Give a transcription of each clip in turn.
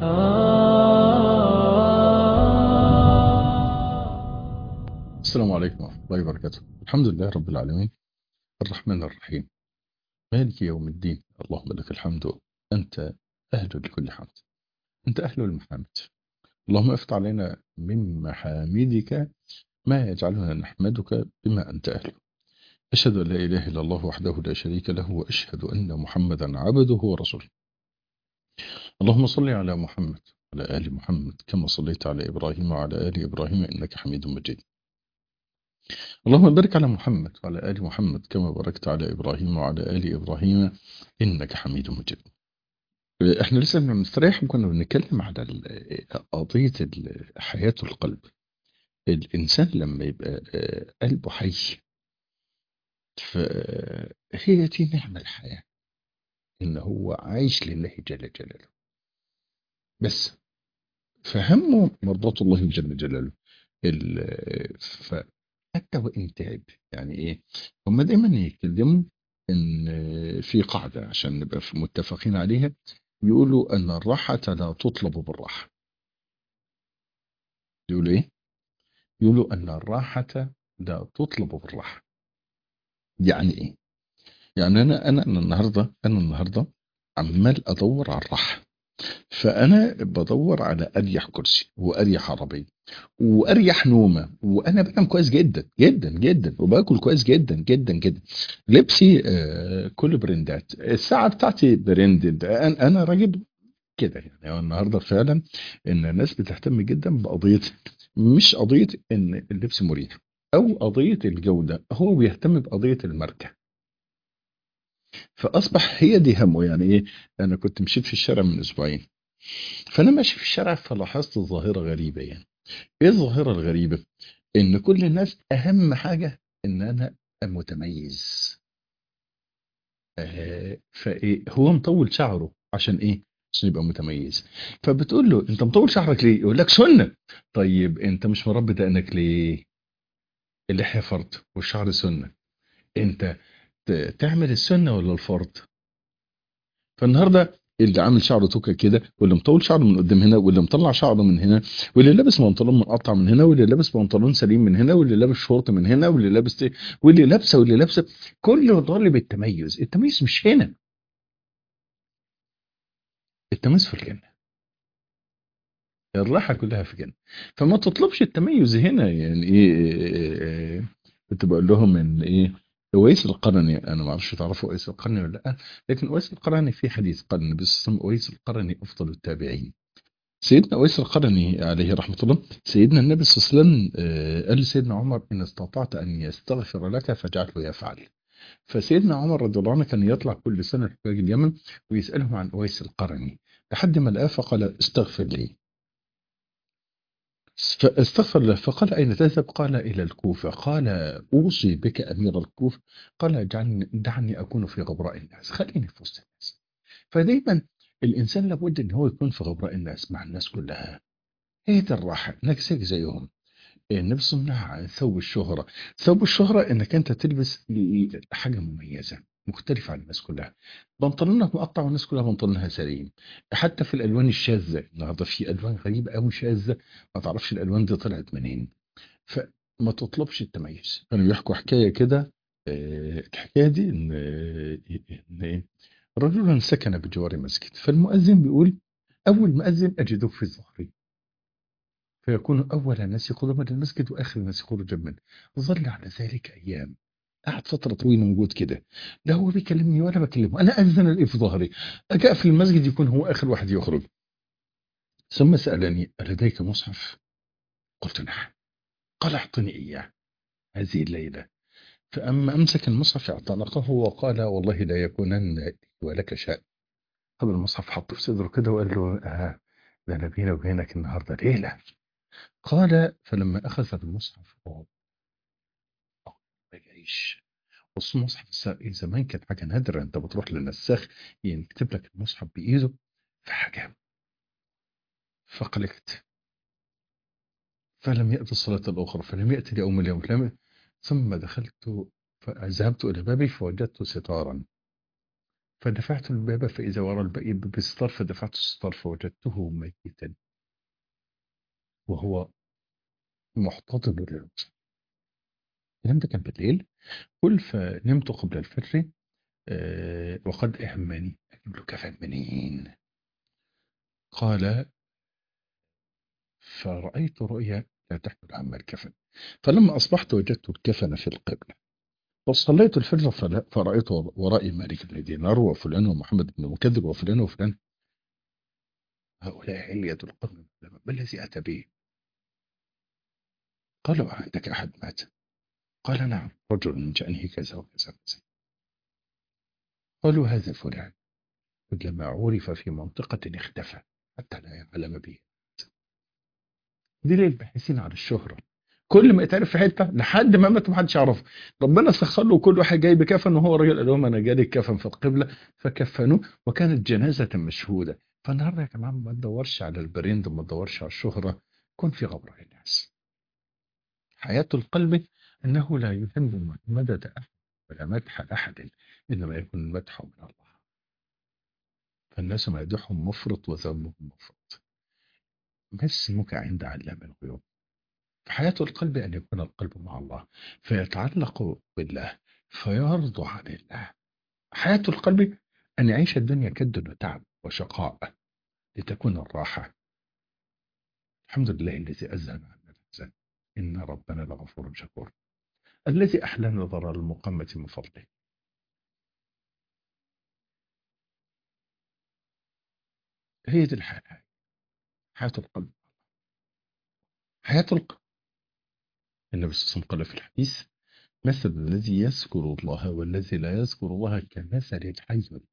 السلام عليكم ورحمة الله وبركاته الحمد لله رب العالمين الرحمن الرحيم مالك يوم الدين اللهم لك الحمد أنت أهل لكل حمد أنت أهل المحامد اللهم افتح علينا من محامدك ما يجعلنا نحمدك بما أنت أهله أشهد أن لا إله إلا الله وحده لا شريك له وأشهد أن محمدا عبده ورسوله اللهم صل على محمد وعلى آل محمد كما صليت على إبراهيم وعلى آل إبراهيم إنك حميد مجيد اللهم بارك على محمد وعلى آل محمد كما باركت على إبراهيم وعلى آل إبراهيم إنك حميد مجيد احنا لسه بنستريح وكنا بنتكلم على قضية حياة القلب الإنسان لما يبقى قلبه حي فهي دي نعمة الحياة إن هو عايش لله جل جلاله بس فهمه مرضات الله جل جلاله حتى وإن تعب يعني إيه هم دايما يتكلموا إن في قاعدة عشان نبقى متفقين عليها يقولوا أن الراحة لا تطلب بالراحة يقولوا إيه يقولوا أن الراحة لا تطلب بالراحة يعني إيه يعني أنا أنا أنا النهاردة أنا النهاردة عمال أدور على الراحة فأنا بدور على أريح كرسي وأريح عربية وأريح نومة وأنا بنام كويس جدا جدا جدا وباكل كويس جدا جدا جدا لبسي آه كل برندات الساعة بتاعتي برندد أنا, أنا راجل كده يعني النهاردة فعلا إن الناس بتهتم جدا بقضية مش قضية إن اللبس مريح أو قضية الجودة هو بيهتم بقضية الماركة فأصبح هي دي همه يعني إيه أنا كنت مشيت في الشارع من أسبوعين فأنا ماشي في الشارع فلاحظت ظاهرة غريبة يعني إيه الظاهرة الغريبة إن كل الناس أهم حاجة إن أنا متميز آه فإيه هو مطول شعره عشان إيه عشان يبقى متميز فبتقول له انت مطول شعرك ليه يقول لك سنة طيب انت مش مربي دقنك ليه اللحية فرض والشعر سنة انت تعمل السنة ولا الفرض فالنهاردة اللي عامل شعره توكة كده واللي مطول شعره من قدام هنا واللي مطلع شعره من هنا واللي لابس بنطلون مقطع من هنا واللي لابس بنطلون سليم من هنا واللي لابس شورت من هنا واللي لابس واللي لابسه واللي لابسه كله طالب التميز التميز مش هنا التميز في الجنة الراحة كلها في الجنة فما تطلبش التميز هنا يعني ايه كنت بقول لهم ان ايه اويس القرني انا ما اعرفش تعرفوا اويس القرني ولا لا لكن اويس القرني في حديث قال النبي صلى الله عليه وسلم اويس القرني افضل التابعين سيدنا اويس القرني عليه رحمه الله سيدنا النبي صلى الله عليه وسلم قال لسيدنا عمر ان استطعت ان يستغفر لك فاجعله يفعل فسيدنا عمر رضي الله عنه كان يطلع كل سنه لحجاج اليمن ويسالهم عن اويس القرني لحد ما لقاه فقال استغفر لي فاستغفر له فقال أين تذهب قال إلى الكوفة قال أوصي بك أمير الكوفة قال دعني, دعني أكون في غبراء الناس خليني في وسط الناس فدايما الإنسان لابد أن هو يكون في غبراء الناس مع الناس كلها هي دي الراحة انك زيك زيهم النبي صلى الله عليه وسلم عن ثوب الشهرة ثوب الشهرة انك انت تلبس حاجة مميزة مختلفة عن الناس كلها بنطلونك مقطع والناس كلها بنطلونها سليم حتى في الالوان الشاذة النهارده في الوان غريبة قوي شاذة ما تعرفش الالوان دي طلعت منين فما تطلبش التميز كانوا بيحكوا حكاية كده الحكاية دي ان ان رجلا سكن بجوار مسجد فالمؤذن بيقول اول مؤذن اجده في ظهري فيكون اول الناس قدما للمسجد واخر الناس خروجا منه ظل على ذلك ايام قعد فترة طويلة موجود كده لا هو بيكلمني ولا بكلمه أنا أذن الإيه في ظهري أجاء في المسجد يكون هو آخر واحد يخرج ثم سألني ألديك مصحف قلت نعم قال اعطني إياه هذه الليلة فأما أمسك المصحف اعتنقه وقال والله لا يكونن ولك شأن خذ المصحف حطه في صدره كده وقال له آه ده أنا بيني وبينك النهاردة ليلة قال فلما أخذ المصحف ما جايش بص المصحف زمان كانت حاجة نادرة انت بتروح للنساخ يكتب لك المصحف بإيده فحاجة فقلقت فلم يأتي الصلاة الأخرى فلم يأتي لأم اليوم لم ثم دخلت فذهبت إلى بابي فوجدت ستارا فدفعت الباب فإذا وراء الباب بستار فدفعت الستار فوجدته ميتا وهو محتضن للرسول الكلام ده كان بالليل قل فنمت قبل الفجر آه، وقد أهمني أجيب له كفن منين قال فرأيت رؤيا لا تحمل هم الكفن فلما أصبحت وجدت الكفن في القبلة فصليت الفجر فلا- فرأيت ورائي مالك بن دينار وفلان ومحمد بن مكذب وفلان وفلان هؤلاء علية القرن ما الذي أتى به قالوا عندك أحد مات قال نعم رجل من شأنه كذا وكذا وكذا قالوا هذا فلان كلما عرف في منطقة اختفى حتى لا يعلم به دي للباحثين عن الشهرة كل ما يتعرف في حتة لحد ما مات محدش يعرفه ربنا سخر له كل واحد جاي بكفن وهو راجل قال لهم انا جالي الكفن في القبلة فكفنوه وكانت جنازة مشهودة فالنهارده يا جماعة ما تدورش على البرند وما تدورش على الشهرة كن في غبراء الناس حياة القلب انه لا يهم مدد احد ولا مدح احد انما يكون المدح من الله فالناس مدحهم مفرط وذمهم مفرط ما اسمك عند علام الغيوب فحياة القلب أن يكون القلب مع الله فيتعلق بالله فيرضى عن الله حياة القلب أن يعيش الدنيا كد وتعب وشقاء لتكون الراحة الحمد لله الذي أذهب عنا الأحزان إن ربنا لغفور شكور الذي أحلى ضرر المقامة من فضله هي دي الحياة حياة القلب حياة القلب النبي صلى الله عليه وسلم قال في الحديث مثل الذي يذكر الله والذي لا يذكر الله كمثل الحي والميت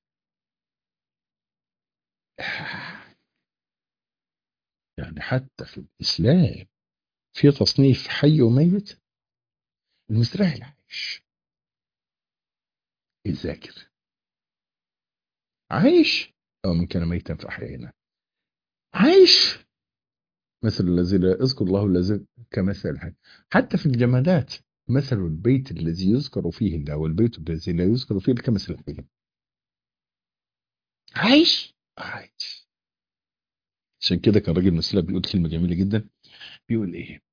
يعني حتى في الإسلام في تصنيف حي وميت المستريح العايش الذاكر عايش أو من كان ميتا فأحيينا عايش مثل الذي لا يذكر الله الذي كمثل الحي حتى في الجمادات مثل البيت الذي يذكر فيه الله والبيت الذي لا يذكر فيه كمثل الحي عايش عايش عشان كده كان راجل مسلم بيقول كلمة جميلة جدا بيقول ايه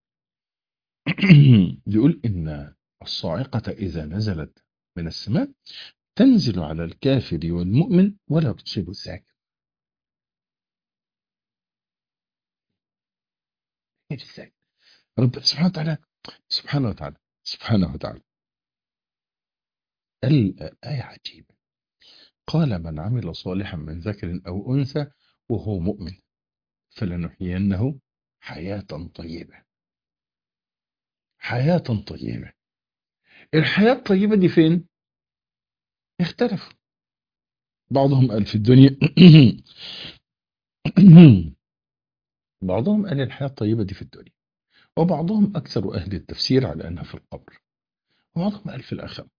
بيقول ان الصاعقة اذا نزلت من السماء تنزل على الكافر والمؤمن ولا تصيب الذاكر ربنا سبحانه وتعالى سبحانه وتعالى سبحانه وتعالى الآية عجيبة قال من عمل صالحا من ذكر أو أنثى وهو مؤمن فلنحيينه حياة طيبة حياة طيبة الحياة الطيبة دي فين اختلفوا بعضهم قال في الدنيا بعضهم قال الحياة الطيبة دي في الدنيا وبعضهم أكثر أهل التفسير على أنها في القبر وبعضهم قال في الآخرة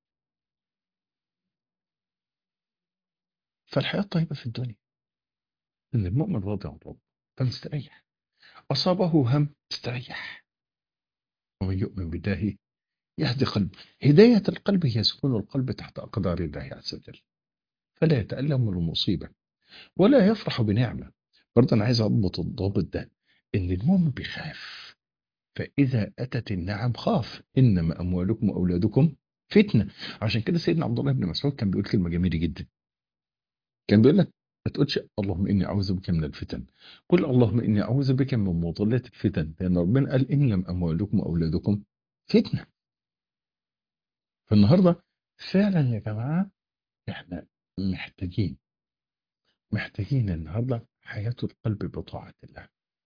فالحياة الطيبة في الدنيا إن المؤمن راضي عن ربه فمستريح أصابه هم استريح ومن يؤمن بالله يهدي قلبه هداية القلب هي سكون القلب تحت أقدار الله عز وجل فلا يتألم من المصيبة ولا يفرح بنعمة برضه أنا عايز أضبط الضابط ده إن المؤمن بيخاف فإذا أتت النعم خاف إنما أموالكم وأولادكم فتنة عشان كده سيدنا عبد الله بن مسعود كان بيقول كلمة جميلة جدا كان بيقول لك ما تقولش اللهم إني أعوذ بك من الفتن قل اللهم إني أعوذ بك من مضلات الفتن لأن ربنا قال إنما أموالكم وأولادكم فتنة فالنهاردة فعلا يا جماعة احنا محتاجين محتاجين النهاردة حياة القلب بطاعة الله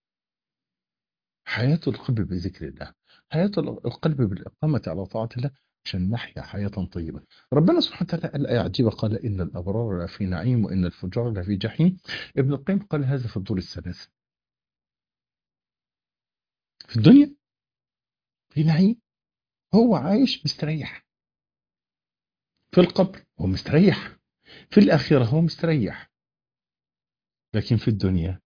حياة القلب بذكر الله حياة القلب بالإقامة على طاعة الله عشان نحيا حياة طيبة ربنا سبحانه وتعالى قال آية عجيبة قال إن الأبرار لفي نعيم وإن الفجار لفي جحيم ابن القيم قال هذا في الدور الثلاثة في الدنيا في نعيم هو عايش مستريح في القبر هو مستريح في الآخرة هو مستريح لكن في الدنيا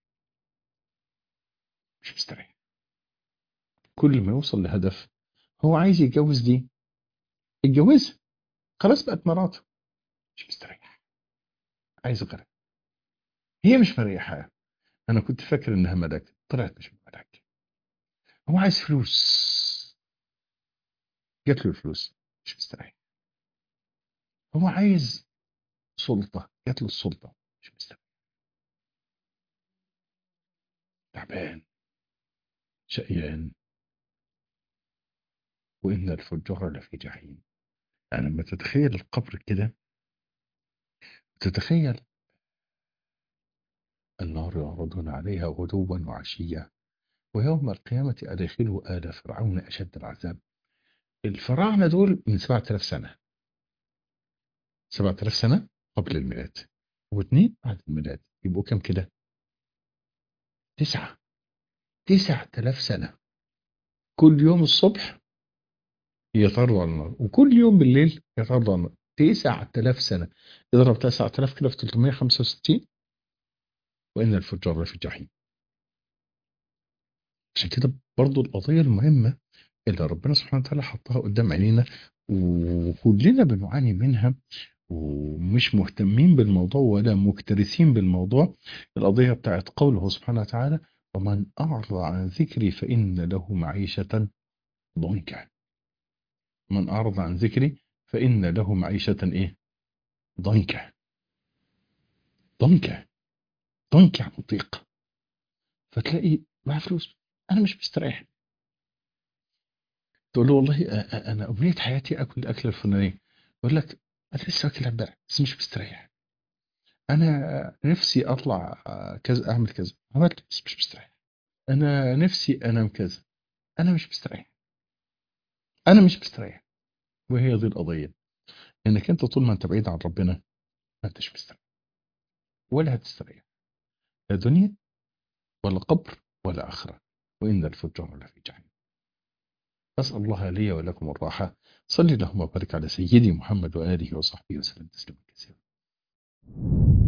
مش مستريح كل ما يوصل لهدف هو عايز يتجوز دي اتجوزها خلاص بقت مراته مش مستريح عايز غيرها هي مش مريحة أنا كنت فاكر إنها ملاك طلعت مش ملاك هو عايز فلوس جات له الفلوس مش مستريح هو عايز سلطة جات له السلطة مش مستريح تعبان شقيان وإن الفجار لفي جحيم يعني لما تتخيل القبر كده تتخيل النار يعرضون عليها غدوا وعشيا ويوم القيامة أدخلوا آل فرعون أشد العذاب الفراعنة دول من 7000 سنة 7000 سنة قبل الميلاد واثنين بعد الميلاد يبقوا كم كده تسعة تسعة آلاف سنة كل يوم الصبح يطردوا على النار وكل يوم بالليل يطردوا على النار تسعة آلاف سنة اضرب تسعة آلاف كده في 365 وإن الفجار لفي الجحيم عشان كده برضو القضية المهمة اللي ربنا سبحانه وتعالى حطها قدام عينينا وكلنا بنعاني منها ومش مهتمين بالموضوع ولا مكترثين بالموضوع القضية بتاعت قوله سبحانه وتعالى ومن أعرض عن ذكري فإن له معيشة ضنكا من أعرض عن ذكري فإن له معيشة إيه ضنكا ضنكا ضنكا عن ضيق فتلاقي مع فلوس أنا مش مستريح تقول له والله أنا أمنية حياتي أكل الأكل الفلاني يقول لك أنا لسه واكل امبارح بس مش مستريح أنا نفسي أطلع كذا أعمل كذا عملت بس مش مستريح أنا نفسي أنام كذا أنا مش مستريح أنا مش مستريح وهي دي القضية إنك أنت طول ما أنت بعيد عن ربنا ما أنتش مستريح ولا هتستريح لا دنيا ولا قبر ولا آخرة وإن الفجار لفي جهنم أسأل الله لي ولكم الراحة صلي اللهم وبارك على سيدي محمد وآله وصحبه وسلم تسليما كثيرا